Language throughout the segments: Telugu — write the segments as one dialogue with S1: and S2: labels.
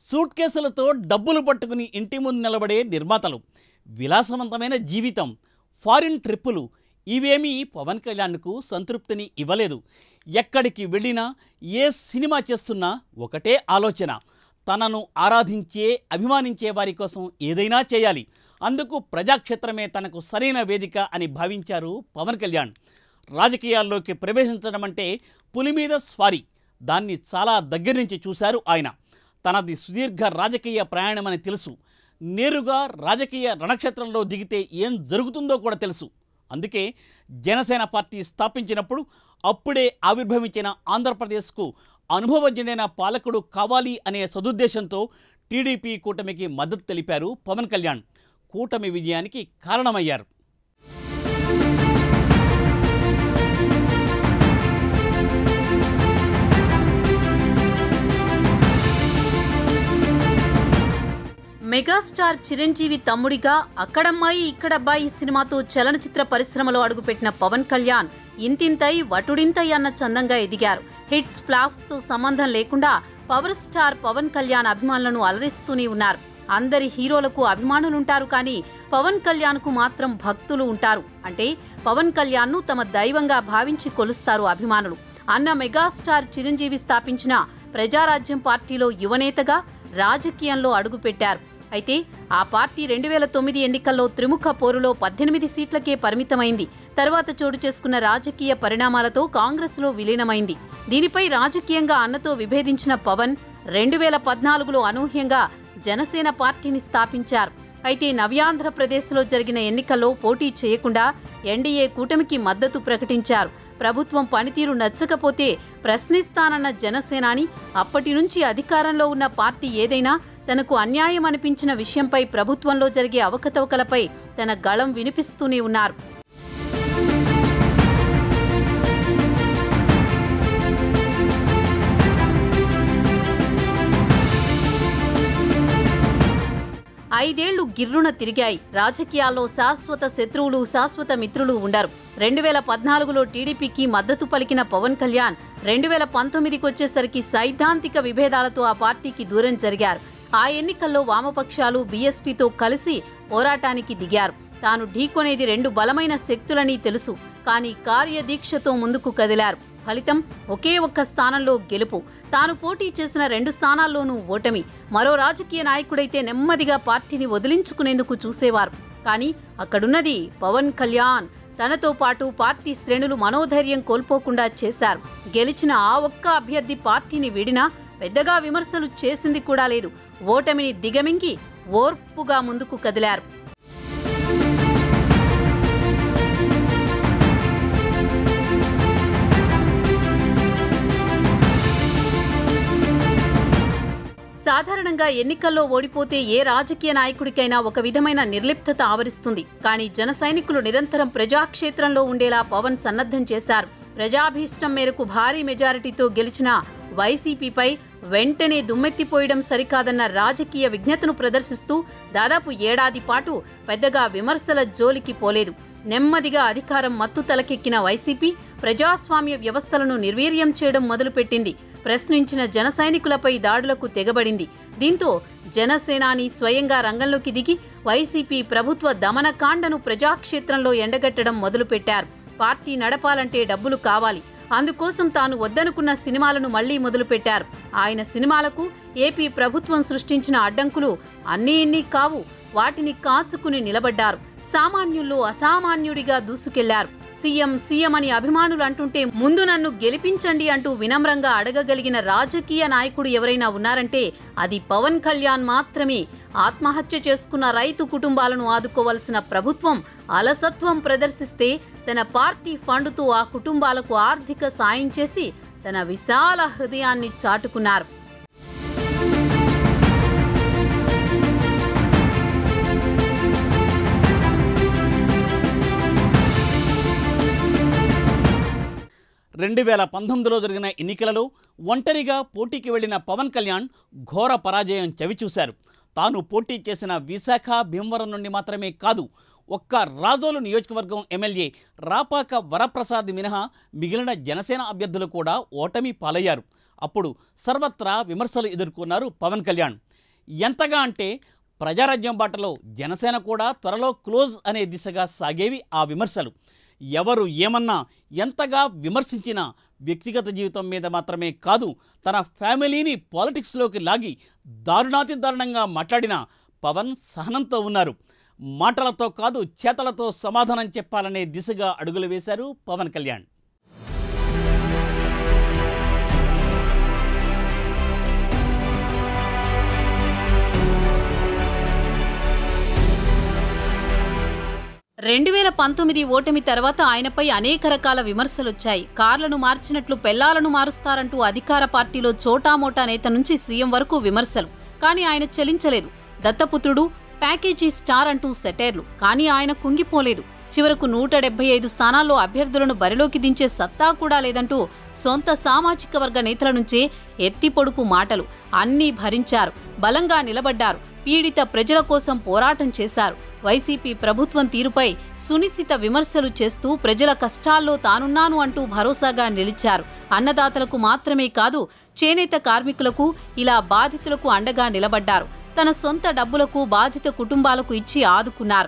S1: సూట్ కేసులతో డబ్బులు పట్టుకుని ఇంటి ముందు నిలబడే నిర్మాతలు విలాసవంతమైన జీవితం ఫారిన్ ట్రిప్పులు ఇవేమీ పవన్ కళ్యాణ్కు సంతృప్తిని ఇవ్వలేదు ఎక్కడికి వెళ్ళినా ఏ సినిమా చేస్తున్నా ఒకటే ఆలోచన తనను ఆరాధించే అభిమానించే వారి కోసం ఏదైనా చేయాలి అందుకు ప్రజాక్షేత్రమే తనకు సరైన వేదిక అని భావించారు పవన్ కళ్యాణ్ రాజకీయాల్లోకి ప్రవేశించడం అంటే పులి మీద స్వారీ దాన్ని చాలా దగ్గర నుంచి చూశారు ఆయన తనది సుదీర్ఘ రాజకీయ ప్రయాణమని తెలుసు నేరుగా రాజకీయ రణక్షేత్రంలో దిగితే ఏం జరుగుతుందో కూడా తెలుసు అందుకే జనసేన పార్టీ స్థాపించినప్పుడు అప్పుడే ఆవిర్భవించిన ఆంధ్రప్రదేశ్కు అనుభవజ్ఞుడైన పాలకుడు కావాలి అనే సదుద్దేశంతో టీడీపీ కూటమికి మద్దతు తెలిపారు పవన్ కళ్యాణ్ కూటమి విజయానికి కారణమయ్యారు
S2: మెగాస్టార్ చిరంజీవి తమ్ముడిగా అక్కడమ్మాయి ఇక్కడబ్బాయి సినిమాతో చలనచిత్ర పరిశ్రమలో అడుగుపెట్టిన పవన్ కళ్యాణ్ ఇంతింతై వటుడింతై అన్న చందంగా ఎదిగారు హిట్స్ ఫ్లాప్స్ తో సంబంధం లేకుండా పవర్ స్టార్ పవన్ కళ్యాణ్ అభిమానులను అలరిస్తూనే ఉన్నారు అందరి హీరోలకు అభిమానులుంటారు కానీ పవన్ కళ్యాణ్ కు మాత్రం భక్తులు ఉంటారు అంటే పవన్ కళ్యాణ్ ను తమ దైవంగా భావించి కొలుస్తారు అభిమానులు అన్న మెగాస్టార్ చిరంజీవి స్థాపించిన ప్రజారాజ్యం పార్టీలో యువనేతగా రాజకీయంలో అడుగుపెట్టారు అయితే ఆ పార్టీ రెండు వేల తొమ్మిది ఎన్నికల్లో త్రిముఖ పోరులో పద్దెనిమిది సీట్లకే పరిమితమైంది తర్వాత చోటు చేసుకున్న రాజకీయ పరిణామాలతో కాంగ్రెస్లో విలీనమైంది దీనిపై రాజకీయంగా అన్నతో విభేదించిన పవన్ రెండు వేల పద్నాలుగులో అనూహ్యంగా జనసేన పార్టీని స్థాపించారు అయితే నవ్యాంధ్రప్రదేశ్లో జరిగిన ఎన్నికల్లో పోటీ చేయకుండా ఎన్డీఏ కూటమికి మద్దతు ప్రకటించారు ప్రభుత్వం పనితీరు నచ్చకపోతే ప్రశ్నిస్తానన్న జనసేనాని అప్పటి నుంచి అధికారంలో ఉన్న పార్టీ ఏదైనా తనకు అన్యాయం అనిపించిన విషయంపై ప్రభుత్వంలో జరిగే అవకతవకలపై తన గళం వినిపిస్తూనే ఉన్నారు ఐదేళ్లు గిర్రున తిరిగాయి రాజకీయాల్లో శాశ్వత శత్రువులు శాశ్వత మిత్రులు ఉండరు రెండు వేల పద్నాలుగులో టీడీపీకి మద్దతు పలికిన పవన్ కళ్యాణ్ రెండు వేల పంతొమ్మిదికి వచ్చేసరికి సైద్ధాంతిక విభేదాలతో ఆ పార్టీకి దూరం జరిగారు ఆ ఎన్నికల్లో వామపక్షాలు బీఎస్పీతో కలిసి పోరాటానికి దిగారు తాను ఢీకొనేది రెండు బలమైన శక్తులని తెలుసు కానీ కార్యదీక్షతో ముందుకు కదిలారు ఫలితం ఒకే ఒక్క స్థానంలో గెలుపు తాను పోటీ చేసిన రెండు స్థానాల్లోనూ ఓటమి మరో రాజకీయ నాయకుడైతే నెమ్మదిగా పార్టీని వదిలించుకునేందుకు చూసేవారు కానీ అక్కడున్నది పవన్ కళ్యాణ్ తనతో పాటు పార్టీ శ్రేణులు మనోధైర్యం కోల్పోకుండా చేశారు గెలిచిన ఆ ఒక్క అభ్యర్థి పార్టీని వీడినా పెద్దగా విమర్శలు చేసింది కూడా లేదు ఓటమిని దిగమింగి ఓర్పుగా ముందుకు కదిలారు సాధారణంగా ఎన్నికల్లో ఓడిపోతే ఏ రాజకీయ నాయకుడికైనా ఒక విధమైన నిర్లిప్తత ఆవరిస్తుంది కానీ జన సైనికులు నిరంతరం ప్రజాక్షేత్రంలో ఉండేలా పవన్ సన్నద్ధం చేశారు ప్రజాభీష్టం మేరకు భారీ మెజారిటీతో గెలిచిన వైసీపీపై వెంటనే దుమ్మెత్తిపోయడం సరికాదన్న రాజకీయ విజ్ఞతను ప్రదర్శిస్తూ దాదాపు ఏడాది పాటు పెద్దగా విమర్శల జోలికి పోలేదు నెమ్మదిగా అధికారం మత్తు తలకెక్కిన వైసీపీ ప్రజాస్వామ్య వ్యవస్థలను నిర్వీర్యం చేయడం మొదలుపెట్టింది ప్రశ్నించిన జన సైనికులపై దాడులకు తెగబడింది దీంతో జనసేనాని స్వయంగా రంగంలోకి దిగి వైసీపీ ప్రభుత్వ దమనకాండను ప్రజాక్షేత్రంలో ఎండగట్టడం మొదలుపెట్టారు పార్టీ నడపాలంటే డబ్బులు కావాలి అందుకోసం తాను వద్దనుకున్న సినిమాలను మళ్లీ మొదలుపెట్టారు ఆయన సినిమాలకు ఏపీ ప్రభుత్వం సృష్టించిన అడ్డంకులు అన్నీ ఇన్ని కావు వాటిని కాచుకుని నిలబడ్డారు సామాన్యుల్లో అసామాన్యుడిగా దూసుకెళ్లారు సీఎం సీఎం అని అభిమానులు అంటుంటే ముందు నన్ను గెలిపించండి అంటూ వినమ్రంగా అడగగలిగిన రాజకీయ నాయకుడు ఎవరైనా ఉన్నారంటే అది పవన్ కళ్యాణ్ మాత్రమే ఆత్మహత్య చేసుకున్న రైతు కుటుంబాలను ఆదుకోవలసిన ప్రభుత్వం అలసత్వం ప్రదర్శిస్తే తన పార్టీ ఫండ్తో ఆ కుటుంబాలకు ఆర్థిక సాయం చేసి తన విశాల హృదయాన్ని చాటుకున్నారు
S1: రెండు వేల పంతొమ్మిదిలో జరిగిన ఎన్నికలలో ఒంటరిగా పోటీకి వెళ్లిన పవన్ కళ్యాణ్ ఘోర పరాజయం చవిచూశారు తాను పోటీ చేసిన విశాఖ భీమవరం నుండి మాత్రమే కాదు ఒక్క రాజోలు నియోజకవర్గం ఎమ్మెల్యే రాపాక వరప్రసాద్ మినహా మిగిలిన జనసేన అభ్యర్థులు కూడా ఓటమి పాలయ్యారు అప్పుడు సర్వత్రా విమర్శలు ఎదుర్కొన్నారు పవన్ కళ్యాణ్ ఎంతగా అంటే ప్రజారాజ్యం బాటలో జనసేన కూడా త్వరలో క్లోజ్ అనే దిశగా సాగేవి ఆ విమర్శలు ఎవరు ఏమన్నా ఎంతగా విమర్శించినా వ్యక్తిగత జీవితం మీద మాత్రమే కాదు తన ఫ్యామిలీని పాలిటిక్స్లోకి లాగి దారుణాతి దారుణంగా మాట్లాడిన పవన్ సహనంతో ఉన్నారు మాటలతో కాదు చేతలతో సమాధానం చెప్పాలనే దిశగా అడుగులు వేశారు పవన్ కళ్యాణ్
S2: రెండు వేల పంతొమ్మిది ఓటమి తర్వాత ఆయనపై అనేక రకాల విమర్శలొచ్చాయి కార్లను మార్చినట్లు పెళ్లాలను మారుస్తారంటూ అధికార పార్టీలో చోటామోటా నేత నుంచి సీఎం వరకు విమర్శలు కానీ ఆయన చెలించలేదు దత్తపుత్రుడు ప్యాకేజీ స్టార్ అంటూ సెటైర్లు కానీ ఆయన కుంగిపోలేదు చివరకు నూట డెబ్బై ఐదు స్థానాల్లో అభ్యర్థులను బరిలోకి దించే సత్తా కూడా లేదంటూ సొంత సామాజిక వర్గ నేతల నుంచే ఎత్తి పొడుపు మాటలు అన్నీ భరించారు బలంగా నిలబడ్డారు పీడిత ప్రజల కోసం పోరాటం చేశారు వైసీపీ ప్రభుత్వం తీరుపై సునిశ్చిత విమర్శలు చేస్తూ ప్రజల కష్టాల్లో తానున్నాను అంటూ భరోసాగా నిలిచారు అన్నదాతలకు మాత్రమే కాదు చేనేత కార్మికులకు ఇలా బాధితులకు అండగా నిలబడ్డారు తన సొంత డబ్బులకు బాధిత కుటుంబాలకు ఇచ్చి ఆదుకున్నారు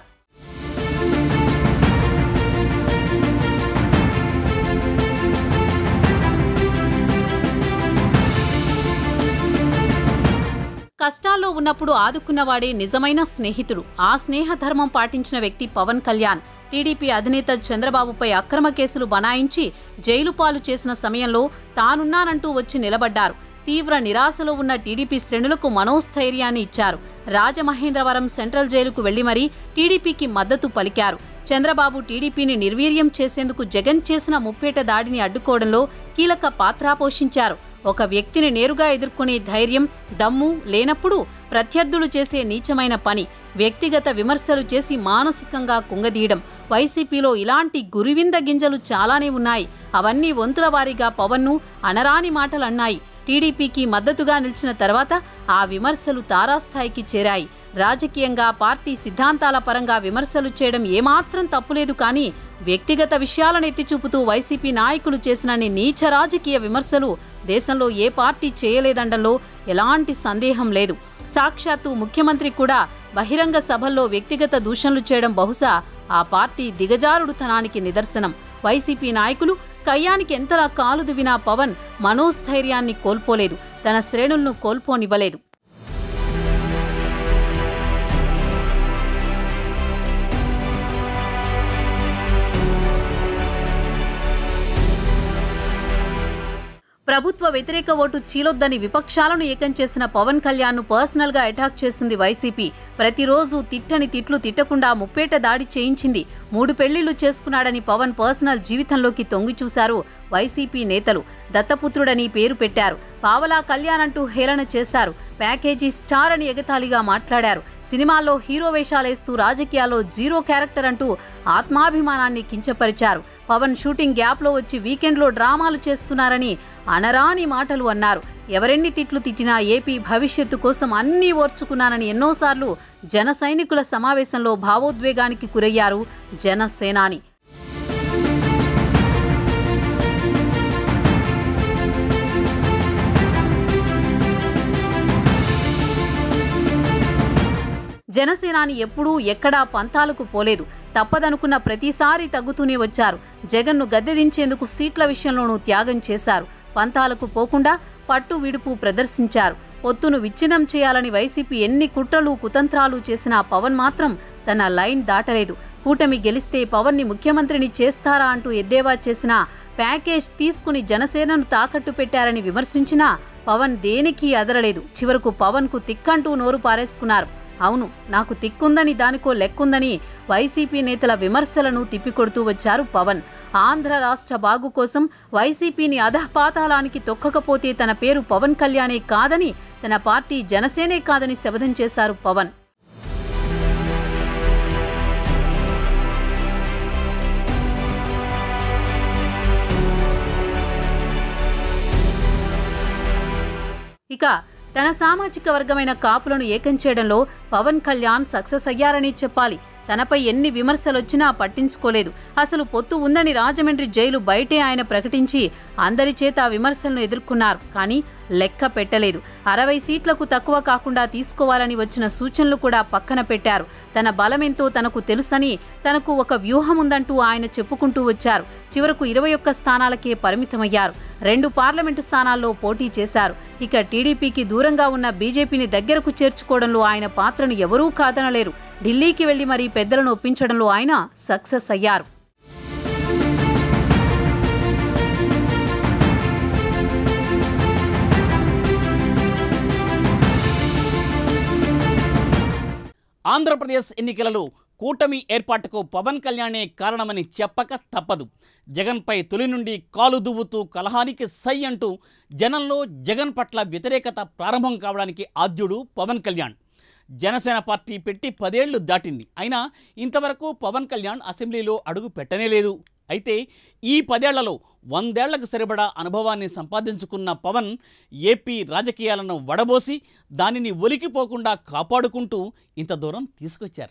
S2: కష్టాల్లో ఉన్నప్పుడు ఆదుకున్నవాడే నిజమైన స్నేహితుడు ఆ స్నేహ ధర్మం పాటించిన వ్యక్తి పవన్ కళ్యాణ్ టీడీపీ అధినేత చంద్రబాబుపై అక్రమ కేసులు బనాయించి జైలు పాలు చేసిన సమయంలో తానున్నానంటూ వచ్చి నిలబడ్డారు తీవ్ర నిరాశలో ఉన్న టీడీపీ శ్రేణులకు మనోస్థైర్యాన్ని ఇచ్చారు రాజమహేంద్రవరం సెంట్రల్ జైలుకు వెళ్లి మరీ టీడీపీకి మద్దతు పలికారు చంద్రబాబు టీడీపీని నిర్వీర్యం చేసేందుకు జగన్ చేసిన ముప్పేట దాడిని అడ్డుకోవడంలో కీలక పాత్ర పోషించారు ఒక వ్యక్తిని నేరుగా ఎదుర్కొనే ధైర్యం దమ్ము లేనప్పుడు ప్రత్యర్థులు చేసే నీచమైన పని వ్యక్తిగత విమర్శలు చేసి మానసికంగా కుంగదీయడం వైసీపీలో ఇలాంటి గురివింద గింజలు చాలానే ఉన్నాయి అవన్నీ వంతుల వారీగా పవన్ను అనరాని మాటలన్నాయి టీడీపీకి మద్దతుగా నిలిచిన తర్వాత ఆ విమర్శలు తారాస్థాయికి చేరాయి రాజకీయంగా పార్టీ సిద్ధాంతాల పరంగా విమర్శలు చేయడం ఏమాత్రం తప్పులేదు కానీ వ్యక్తిగత విషయాలను ఎత్తిచూపుతూ వైసీపీ నాయకులు చేసినన్ని నీచ రాజకీయ విమర్శలు దేశంలో ఏ పార్టీ చేయలేదండంలో ఎలాంటి సందేహం లేదు సాక్షాత్తు ముఖ్యమంత్రి కూడా బహిరంగ సభల్లో వ్యక్తిగత దూషణలు చేయడం బహుశా ఆ పార్టీ దిగజారుడుతనానికి నిదర్శనం వైసీపీ నాయకులు కయ్యానికి ఎంతలా కాలు దువినా పవన్ మనోస్థైర్యాన్ని కోల్పోలేదు తన శ్రేణులను కోల్పోనివ్వలేదు ప్రభుత్వ వ్యతిరేక ఓటు చీలొద్దని విపక్షాలను ఏకం చేసిన పవన్ కళ్యాణ్ను పర్సనల్ గా అటాక్ చేసింది వైసీపీ ప్రతిరోజు తిట్టని తిట్లు తిట్టకుండా ముప్పేట దాడి చేయించింది మూడు పెళ్లిళ్లు చేసుకున్నాడని పవన్ పర్సనల్ జీవితంలోకి తొంగి చూశారు వైసీపీ నేతలు దత్తపుత్రుడని పేరు పెట్టారు పావలా కళ్యాణ్ అంటూ హేళన చేశారు ప్యాకేజీ స్టార్ అని ఎగతాళిగా మాట్లాడారు సినిమాల్లో హీరో వేషాలేస్తూ రాజకీయాల్లో జీరో క్యారెక్టర్ అంటూ ఆత్మాభిమానాన్ని కించపరిచారు పవన్ షూటింగ్ గ్యాప్లో వచ్చి వీకెండ్లో డ్రామాలు చేస్తున్నారని అనరాని మాటలు అన్నారు ఎవరెన్ని తిట్లు తిట్టినా ఏపీ భవిష్యత్తు కోసం అన్నీ ఓర్చుకున్నానని ఎన్నోసార్లు జన సైనికుల సమావేశంలో భావోద్వేగానికి గురయ్యారు జనసేనాని జనసేనాని ఎప్పుడూ ఎక్కడా పంతాలకు పోలేదు తప్పదనుకున్న ప్రతిసారి తగ్గుతూనే వచ్చారు జగన్ను గద్దెదించేందుకు సీట్ల విషయంలోనూ త్యాగం చేశారు పంతాలకు పోకుండా పట్టు విడుపు ప్రదర్శించారు పొత్తును విచ్ఛిన్నం చేయాలని వైసీపీ ఎన్ని కుట్రలు కుతంత్రాలు చేసినా పవన్ మాత్రం తన లైన్ దాటలేదు కూటమి గెలిస్తే పవన్ని ముఖ్యమంత్రిని చేస్తారా అంటూ ఎద్దేవా చేసిన ప్యాకేజ్ తీసుకుని జనసేనను తాకట్టు పెట్టారని విమర్శించినా పవన్ దేనికి అదరలేదు చివరకు పవన్కు తిక్కంటూ నోరు పారేసుకున్నారు అవును నాకు తిక్కుందని దానికో లెక్కుందని వైసీపీ నేతల విమర్శలను తిప్పికొడుతూ వచ్చారు పవన్ ఆంధ్ర రాష్ట్ర బాగు కోసం వైసీపీని అధఃపాతాళానికి తొక్కకపోతే తన పేరు పవన్ కళ్యాణే కాదని తన పార్టీ జనసేనే కాదని శపథం చేశారు పవన్ ఇక తన సామాజిక వర్గమైన కాపులను ఏకం చేయడంలో పవన్ కళ్యాణ్ సక్సెస్ అయ్యారని చెప్పాలి తనపై ఎన్ని విమర్శలొచ్చినా పట్టించుకోలేదు అసలు పొత్తు ఉందని రాజమండ్రి జైలు బయటే ఆయన ప్రకటించి అందరి చేత ఆ విమర్శలను ఎదుర్కొన్నారు కానీ లెక్క పెట్టలేదు అరవై సీట్లకు తక్కువ కాకుండా తీసుకోవాలని వచ్చిన సూచనలు కూడా పక్కన పెట్టారు తన బలమెంతో తనకు తెలుసని తనకు ఒక వ్యూహం ఉందంటూ ఆయన చెప్పుకుంటూ వచ్చారు చివరకు ఇరవై ఒక్క స్థానాలకే పరిమితమయ్యారు రెండు పార్లమెంటు స్థానాల్లో పోటీ చేశారు ఇక టీడీపీకి దూరంగా ఉన్న బీజేపీని దగ్గరకు చేర్చుకోవడంలో ఆయన పాత్రను ఎవరూ కాదనలేరు ఢిల్లీకి వెళ్లి మరీ పెద్దలను ఒప్పించడంలో ఆయన సక్సెస్ అయ్యారు
S1: ఆంధ్రప్రదేశ్ ఎన్నికలలో కూటమి ఏర్పాటుకు పవన్ కళ్యాణే కారణమని చెప్పక తప్పదు జగన్పై తొలి నుండి కాలు దువ్వుతూ కలహానికి సై అంటూ జనంలో జగన్ పట్ల వ్యతిరేకత ప్రారంభం కావడానికి ఆద్యుడు పవన్ కళ్యాణ్ జనసేన పార్టీ పెట్టి పదేళ్లు దాటింది అయినా ఇంతవరకు పవన్ కళ్యాణ్ అసెంబ్లీలో అడుగు పెట్టనే లేదు అయితే ఈ పదేళ్లలో వందేళ్లకు సరిపడా అనుభవాన్ని సంపాదించుకున్న పవన్ ఏపీ రాజకీయాలను వడబోసి దానిని ఒలికిపోకుండా కాపాడుకుంటూ ఇంత దూరం తీసుకొచ్చారు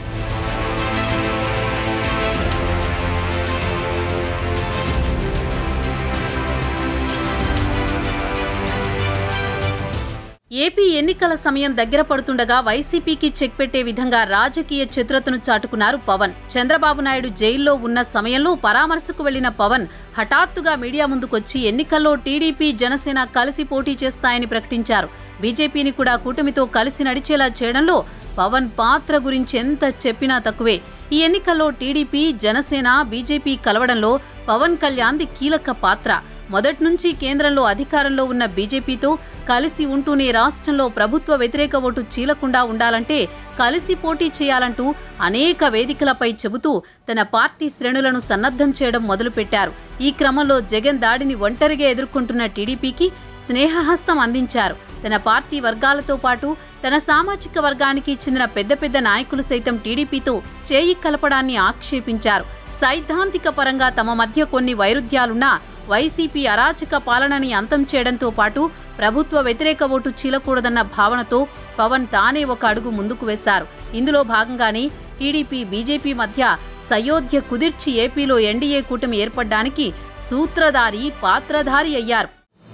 S2: ఏపీ ఎన్నికల సమయం దగ్గర పడుతుండగా వైసీపీకి చెక్ పెట్టే విధంగా రాజకీయ చిత్రతను చాటుకున్నారు పవన్ చంద్రబాబు నాయుడు జైల్లో ఉన్న సమయంలో పరామర్శకు వెళ్లిన పవన్ హఠాత్తుగా మీడియా ముందుకొచ్చి ఎన్నికల్లో టీడీపీ జనసేన కలిసి పోటీ చేస్తాయని ప్రకటించారు బీజేపీని కూడా కూటమితో కలిసి నడిచేలా చేయడంలో పవన్ పాత్ర గురించి ఎంత చెప్పినా తక్కువే ఈ ఎన్నికల్లో టీడీపీ జనసేన బీజేపీ కలవడంలో పవన్ కళ్యాణ్ది కీలక పాత్ర మొదటి నుంచి కేంద్రంలో అధికారంలో ఉన్న బీజేపీతో కలిసి ఉంటూనే రాష్ట్రంలో ప్రభుత్వ వ్యతిరేక ఓటు చీలకుండా ఉండాలంటే కలిసి పోటీ చేయాలంటూ అనేక వేదికలపై చెబుతూ తన పార్టీ శ్రేణులను సన్నద్ధం చేయడం మొదలుపెట్టారు ఈ క్రమంలో జగన్ దాడిని ఒంటరిగా ఎదుర్కొంటున్న టీడీపీకి స్నేహహస్తం అందించారు తన పార్టీ వర్గాలతో పాటు తన సామాజిక వర్గానికి చెందిన పెద్ద పెద్ద నాయకులు సైతం టీడీపీతో చేయి కలపడాన్ని ఆక్షేపించారు సైద్ధాంతిక పరంగా తమ మధ్య కొన్ని వైరుధ్యాలున్నా వైసీపీ అరాచక పాలనని అంతం చేయడంతో పాటు ప్రభుత్వ వ్యతిరేక ఓటు చీలకూడదన్న భావనతో పవన్ తానే ఒక అడుగు ముందుకు వేశారు ఇందులో భాగంగానే టీడీపీ బీజేపీ మధ్య సయోధ్య కుదిర్చి ఏపీలో ఎన్డీఏ కూటమి ఏర్పడ్డానికి సూత్రధారి పాత్రధారి అయ్యారు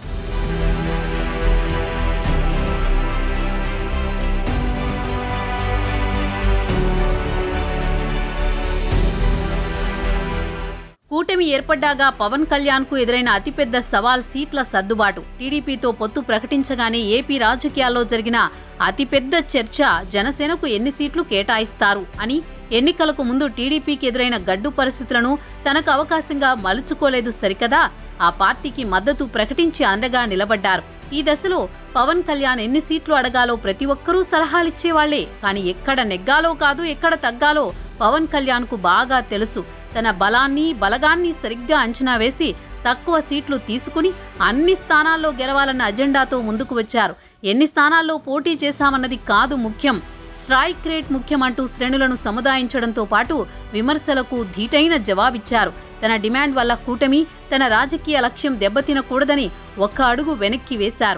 S2: కూటమి ఏర్పడ్డాగా పవన్ కళ్యాణ్ కు ఎదురైన అతిపెద్ద సవాల్ సీట్ల సర్దుబాటు టీడీపీతో పొత్తు ప్రకటించగానే ఏపీ రాజకీయాల్లో జరిగిన అతిపెద్ద చర్చ జనసేనకు ఎన్ని సీట్లు కేటాయిస్తారు అని ఎన్నికలకు ముందు టీడీపీకి ఎదురైన గడ్డు పరిస్థితులను తనకు అవకాశంగా మలుచుకోలేదు సరికదా ఆ పార్టీకి మద్దతు ప్రకటించి అండగా నిలబడ్డారు ఈ దశలో పవన్ కళ్యాణ్ ఎన్ని సీట్లు అడగాలో ప్రతి ఒక్కరూ సలహాలిచ్చేవాళ్లే కానీ ఎక్కడ నెగ్గాలో కాదు ఎక్కడ తగ్గాలో పవన్ కళ్యాణ్ కు బాగా తెలుసు తన బలాన్ని బలగాన్ని సరిగ్గా అంచనా వేసి తక్కువ సీట్లు తీసుకుని అన్ని స్థానాల్లో గెలవాలన్న అజెండాతో ముందుకు వచ్చారు ఎన్ని స్థానాల్లో పోటీ చేశామన్నది కాదు ముఖ్యం స్ట్రైక్ రేట్ ముఖ్యమంటూ శ్రేణులను సముదాయించడంతో పాటు విమర్శలకు ధీటైన జవాబిచ్చారు తన డిమాండ్ వల్ల కూటమి తన రాజకీయ లక్ష్యం దెబ్బతినకూడదని ఒక్క అడుగు వెనక్కి వేశారు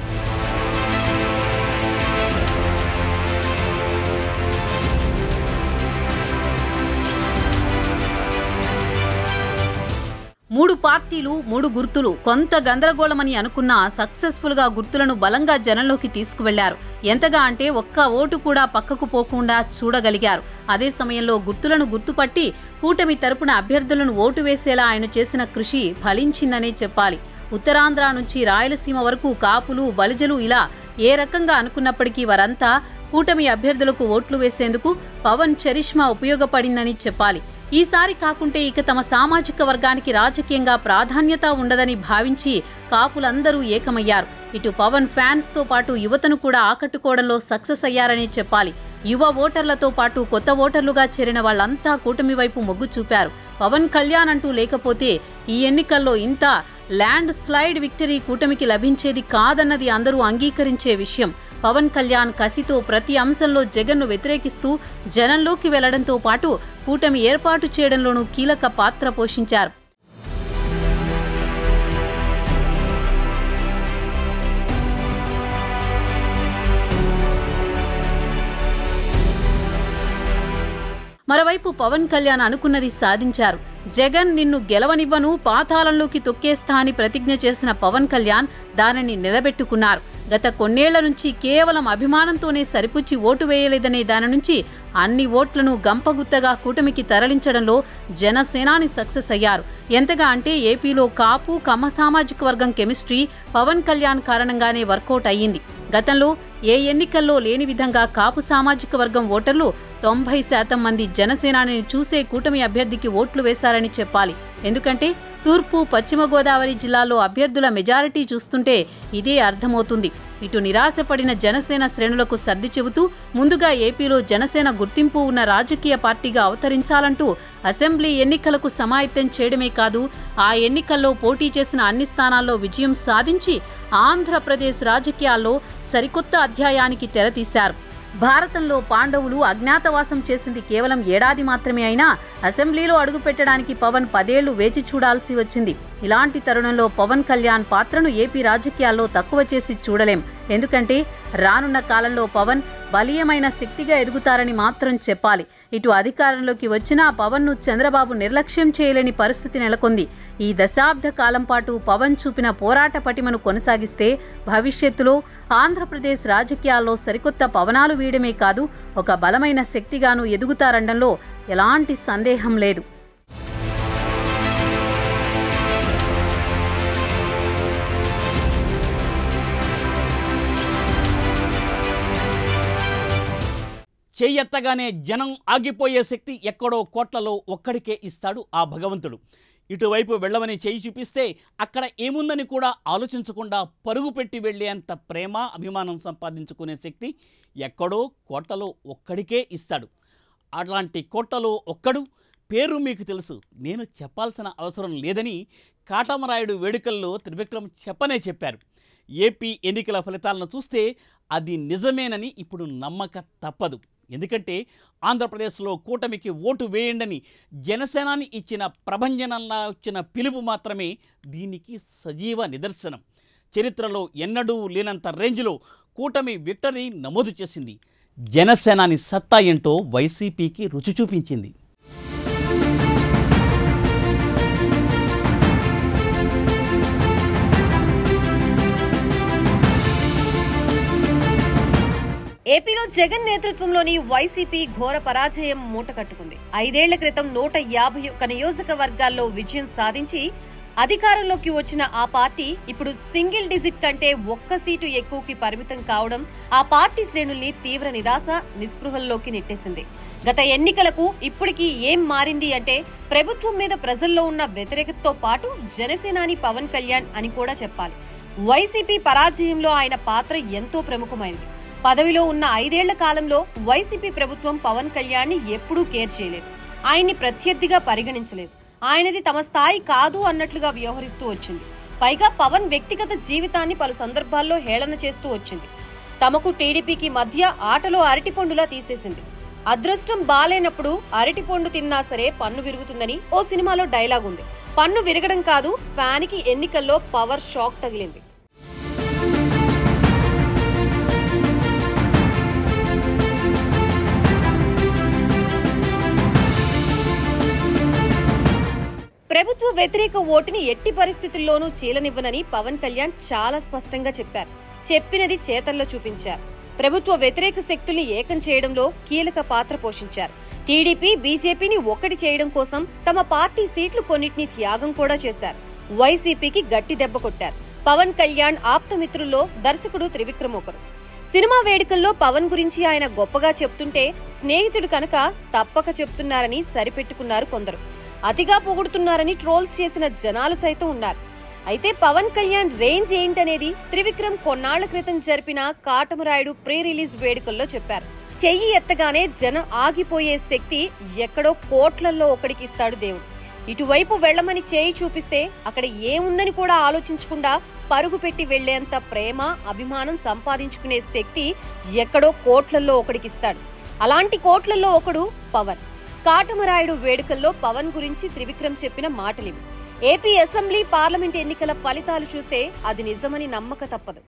S2: మూడు పార్టీలు మూడు గుర్తులు కొంత గందరగోళమని అనుకున్నా సక్సెస్ఫుల్ గా గుర్తులను బలంగా జనంలోకి తీసుకువెళ్లారు ఎంతగా అంటే ఒక్క ఓటు కూడా పక్కకు పోకుండా చూడగలిగారు అదే సమయంలో గుర్తులను గుర్తుపట్టి కూటమి తరపున అభ్యర్థులను ఓటు వేసేలా ఆయన చేసిన కృషి ఫలించిందనే చెప్పాలి ఉత్తరాంధ్ర నుంచి రాయలసీమ వరకు కాపులు బలిజలు ఇలా ఏ రకంగా అనుకున్నప్పటికీ వారంతా కూటమి అభ్యర్థులకు ఓట్లు వేసేందుకు పవన్ చరిష్మా ఉపయోగపడిందని చెప్పాలి ఈసారి కాకుంటే ఇక తమ సామాజిక వర్గానికి రాజకీయంగా ప్రాధాన్యత ఉండదని భావించి కాపులందరూ ఏకమయ్యారు ఇటు పవన్ ఫ్యాన్స్ తో పాటు యువతను కూడా ఆకట్టుకోవడంలో సక్సెస్ అయ్యారని చెప్పాలి యువ ఓటర్లతో పాటు కొత్త ఓటర్లుగా చేరిన వాళ్ళంతా కూటమి వైపు మొగ్గు చూపారు పవన్ కళ్యాణ్ అంటూ లేకపోతే ఈ ఎన్నికల్లో ఇంత ల్యాండ్ స్లైడ్ విక్టరీ కూటమికి లభించేది కాదన్నది అందరూ అంగీకరించే విషయం పవన్ కళ్యాణ్ కసితో ప్రతి అంశంలో జగన్ను వ్యతిరేకిస్తూ జనంలోకి వెళ్లడంతో పాటు కూటమి ఏర్పాటు చేయడంలోనూ కీలక పాత్ర పోషించారు మరోవైపు పవన్ కళ్యాణ్ అనుకున్నది సాధించారు జగన్ నిన్ను గెలవనివ్వను పాతాళంలోకి తొక్కేస్తా అని ప్రతిజ్ఞ చేసిన పవన్ కళ్యాణ్ దానిని నిలబెట్టుకున్నారు గత కొన్నేళ్ల నుంచి కేవలం అభిమానంతోనే సరిపుచ్చి ఓటు వేయలేదనే దాని నుంచి అన్ని ఓట్లను గంపగుత్తగా కూటమికి తరలించడంలో జనసేనాని సక్సెస్ అయ్యారు ఎంతగా అంటే ఏపీలో కాపు కమ్మ సామాజిక వర్గం కెమిస్ట్రీ పవన్ కళ్యాణ్ కారణంగానే వర్కౌట్ అయ్యింది గతంలో ఏ ఎన్నికల్లో లేని విధంగా కాపు సామాజిక వర్గం ఓటర్లు తొంభై శాతం మంది జనసేనాని చూసే కూటమి అభ్యర్థికి ఓట్లు వేశారని చెప్పాలి ఎందుకంటే తూర్పు పశ్చిమ గోదావరి జిల్లాలో అభ్యర్థుల మెజారిటీ చూస్తుంటే ఇదే అర్థమవుతుంది ఇటు నిరాశపడిన జనసేన శ్రేణులకు సర్ది చెబుతూ ముందుగా ఏపీలో జనసేన గుర్తింపు ఉన్న రాజకీయ పార్టీగా అవతరించాలంటూ అసెంబ్లీ ఎన్నికలకు సమాయత్తం చేయడమే కాదు ఆ ఎన్నికల్లో పోటీ చేసిన అన్ని స్థానాల్లో విజయం సాధించి ఆంధ్రప్రదేశ్ రాజకీయాల్లో సరికొత్త అధ్యాయానికి తెరతీశారు భారతంలో పాండవులు అజ్ఞాతవాసం చేసింది కేవలం ఏడాది మాత్రమే అయినా అసెంబ్లీలో అడుగుపెట్టడానికి పవన్ పదేళ్లు వేచి చూడాల్సి వచ్చింది ఇలాంటి తరుణంలో పవన్ కళ్యాణ్ పాత్రను ఏపీ రాజకీయాల్లో తక్కువ చేసి చూడలేం ఎందుకంటే రానున్న కాలంలో పవన్ బలీయమైన శక్తిగా ఎదుగుతారని మాత్రం చెప్పాలి ఇటు అధికారంలోకి వచ్చినా పవన్ను చంద్రబాబు నిర్లక్ష్యం చేయలేని పరిస్థితి నెలకొంది ఈ దశాబ్ద కాలం పాటు పవన్ చూపిన పోరాట పటిమను కొనసాగిస్తే భవిష్యత్తులో ఆంధ్రప్రదేశ్ రాజకీయాల్లో సరికొత్త పవనాలు వీయడమే కాదు ఒక బలమైన శక్తిగాను ఎదుగుతారనడంలో ఎలాంటి సందేహం లేదు
S1: చెయ్యెత్తగానే జనం ఆగిపోయే శక్తి ఎక్కడో కోట్లలో ఒక్కడికే ఇస్తాడు ఆ భగవంతుడు ఇటువైపు వెళ్ళమని చేయి చూపిస్తే అక్కడ ఏముందని కూడా ఆలోచించకుండా పరుగు పెట్టి వెళ్ళేంత ప్రేమ అభిమానం సంపాదించుకునే శక్తి ఎక్కడో కోట్లలో ఒక్కడికే ఇస్తాడు అలాంటి కోట్లలో ఒక్కడు పేరు మీకు తెలుసు నేను చెప్పాల్సిన అవసరం లేదని కాటమరాయుడు వేడుకల్లో త్రివిక్రమ్ చెప్పనే చెప్పారు ఏపీ ఎన్నికల ఫలితాలను చూస్తే అది నిజమేనని ఇప్పుడు నమ్మక తప్పదు ఎందుకంటే ఆంధ్రప్రదేశ్లో కూటమికి ఓటు వేయండని జనసేనాని ఇచ్చిన ప్రభంజనంలా వచ్చిన పిలుపు మాత్రమే దీనికి సజీవ నిదర్శనం చరిత్రలో ఎన్నడూ లేనంత రేంజ్లో కూటమి విక్టరీ నమోదు చేసింది జనసేనాని సత్తా ఏంటో వైసీపీకి రుచి చూపించింది
S3: ఏపీలో జగన్ నేతృత్వంలోని వైసీపీ ఘోర పరాజయం మూటకట్టుకుంది ఐదేళ్ల క్రితం నూట యాభై ఒక్క నియోజకవర్గాల్లో విజయం సాధించి అధికారంలోకి వచ్చిన ఆ పార్టీ ఇప్పుడు సింగిల్ డిజిట్ కంటే ఒక్క సీటు ఎక్కువకి పరిమితం కావడం ఆ పార్టీ శ్రేణుల్ని తీవ్ర నిరాశ నిస్పృహల్లోకి నెట్టేసింది గత ఎన్నికలకు ఇప్పటికీ ఏం మారింది అంటే ప్రభుత్వం మీద ప్రజల్లో ఉన్న వ్యతిరేకతతో పాటు జనసేనాని పవన్ కళ్యాణ్ అని కూడా చెప్పాలి వైసీపీ పరాజయంలో ఆయన పాత్ర ఎంతో ప్రముఖమైనది పదవిలో ఉన్న ఐదేళ్ల కాలంలో వైసీపీ ప్రభుత్వం పవన్ కళ్యాణ్ ని ఎప్పుడూ కేర్ చేయలేదు ఆయన్ని ప్రత్యర్థిగా పరిగణించలేదు ఆయనది తమ స్థాయి కాదు అన్నట్లుగా వ్యవహరిస్తూ వచ్చింది పైగా పవన్ వ్యక్తిగత జీవితాన్ని పలు సందర్భాల్లో హేళన చేస్తూ వచ్చింది తమకు టీడీపీకి మధ్య ఆటలో అరటిపండులా తీసేసింది అదృష్టం బాలేనప్పుడు అరటిపండు తిన్నా సరే పన్ను విరుగుతుందని ఓ సినిమాలో డైలాగ్ ఉంది పన్ను విరగడం కాదు ఫ్యాన్ కి ఎన్నికల్లో పవర్ షాక్ తగిలింది ప్రభుత్వ వ్యతిరేక ఓటుని ఎట్టి పరిస్థితుల్లోనూ చీలనివ్వనని పవన్ కళ్యాణ్ చాలా స్పష్టంగా చెప్పారు చెప్పినది చేతల్లో చూపించారు ప్రభుత్వ వ్యతిరేక శక్తుల్ని ఏకం చేయడంలో కీలక పాత్ర పోషించారు టీడీపీ బీజేపీని ఒక్కటి చేయడం కోసం తమ పార్టీ సీట్లు కొన్నిటిని త్యాగం కూడా చేశారు వైసీపీకి గట్టి దెబ్బ కొట్టారు పవన్ కళ్యాణ్ ఆప్తమిత్రుల్లో దర్శకుడు త్రివిక్రమ్ ఒకరు సినిమా వేడుకల్లో పవన్ గురించి ఆయన గొప్పగా చెప్తుంటే స్నేహితుడు కనుక తప్పక చెప్తున్నారని సరిపెట్టుకున్నారు కొందరు అతిగా పొగుడుతున్నారని ట్రోల్స్ చేసిన జనాలు సైతం ఉన్నారు అయితే పవన్ కళ్యాణ్ రేంజ్ ఏంటనేది త్రివిక్రమ్ కొన్నాళ్ల క్రితం జరిపిన కాటమరాయుడు ప్రీ రిలీజ్ వేడుకల్లో చెప్పారు చెయ్యి ఎత్తగానే జనం ఆగిపోయే శక్తి ఎక్కడో కోట్లల్లో ఒకడికి ఇస్తాడు దేవుడు ఇటువైపు వెళ్ళమని చేయి చూపిస్తే అక్కడ ఏముందని కూడా ఆలోచించకుండా పరుగు పెట్టి వెళ్లేంత ప్రేమ అభిమానం సంపాదించుకునే శక్తి ఎక్కడో కోట్లల్లో ఒకడికిస్తాడు అలాంటి కోట్లల్లో ఒకడు పవన్ కాటమరాయుడు వేడుకల్లో పవన్ గురించి త్రివిక్రమ్ చెప్పిన మాటలివి ఏపీ అసెంబ్లీ పార్లమెంట్ ఎన్నికల ఫలితాలు చూస్తే అది నిజమని నమ్మక తప్పదు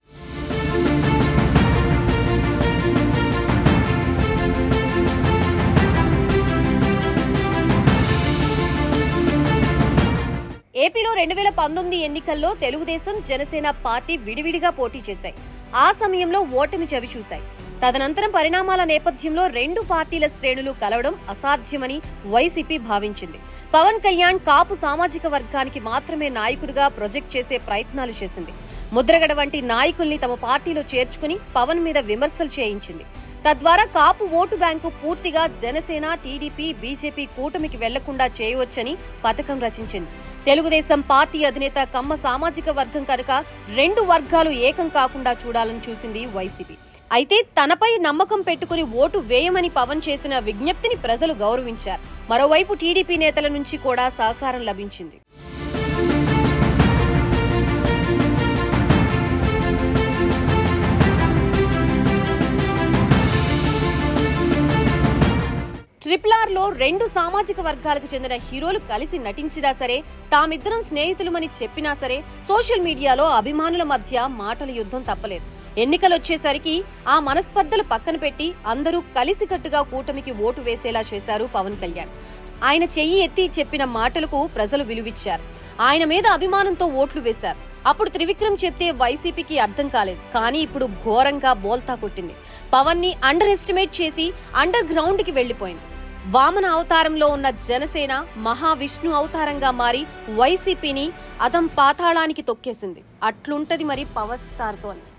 S3: ఏపీలో రెండు వేల పంతొమ్మిది ఎన్నికల్లో తెలుగుదేశం జనసేన పార్టీ విడివిడిగా పోటీ చేశాయి ఆ సమయంలో ఓటమి చవి చూశాయి తదనంతరం పరిణామాల నేపథ్యంలో రెండు పార్టీల శ్రేణులు కలవడం అసాధ్యమని వైసీపీ భావించింది పవన్ కళ్యాణ్ కాపు సామాజిక వర్గానికి మాత్రమే నాయకుడిగా ప్రొజెక్ట్ చేసే ప్రయత్నాలు చేసింది ముద్రగడ వంటి నాయకుల్ని తమ పార్టీలో చేర్చుకుని పవన్ మీద విమర్శలు చేయించింది తద్వారా కాపు ఓటు బ్యాంకు పూర్తిగా జనసేన టీడీపీ బీజేపీ కూటమికి వెళ్లకుండా చేయవచ్చని పథకం రచించింది తెలుగుదేశం పార్టీ అధినేత కమ్మ సామాజిక వర్గం కనుక రెండు వర్గాలు ఏకం కాకుండా చూడాలని చూసింది వైసీపీ అయితే తనపై నమ్మకం పెట్టుకుని ఓటు వేయమని పవన్ చేసిన విజ్ఞప్తిని ప్రజలు గౌరవించారు మరోవైపు టీడీపీ నేతల నుంచి కూడా సహకారం లభించింది ట్రిపుల్ ఆర్ లో రెండు సామాజిక వర్గాలకు చెందిన హీరోలు కలిసి నటించినా సరే తామిద్దరం స్నేహితులమని చెప్పినా సరే సోషల్ మీడియాలో అభిమానుల మధ్య మాటల యుద్ధం తప్పలేదు ఎన్నికలొచ్చేసరికి ఆ మనస్పర్ధలు పక్కన పెట్టి అందరూ కలిసికట్టుగా కూటమికి ఓటు వేసేలా చేశారు పవన్ కళ్యాణ్ ఆయన చెయ్యి ఎత్తి చెప్పిన మాటలకు ప్రజలు విలువిచ్చారు ఆయన మీద అభిమానంతో ఓట్లు వేశారు అప్పుడు త్రివిక్రమ్ చెప్తే వైసీపీకి అర్థం కాలేదు కానీ ఇప్పుడు ఘోరంగా బోల్తా కొట్టింది పవన్ ని అండర్ ఎస్టిమేట్ చేసి అండర్ గ్రౌండ్ కి వెళ్లిపోయింది వామన అవతారంలో ఉన్న జనసేన మహావిష్ణు అవతారంగా మారి వైసీపీని అదం పాతాళానికి తొక్కేసింది అట్లుంటది మరి పవర్ స్టార్ తోని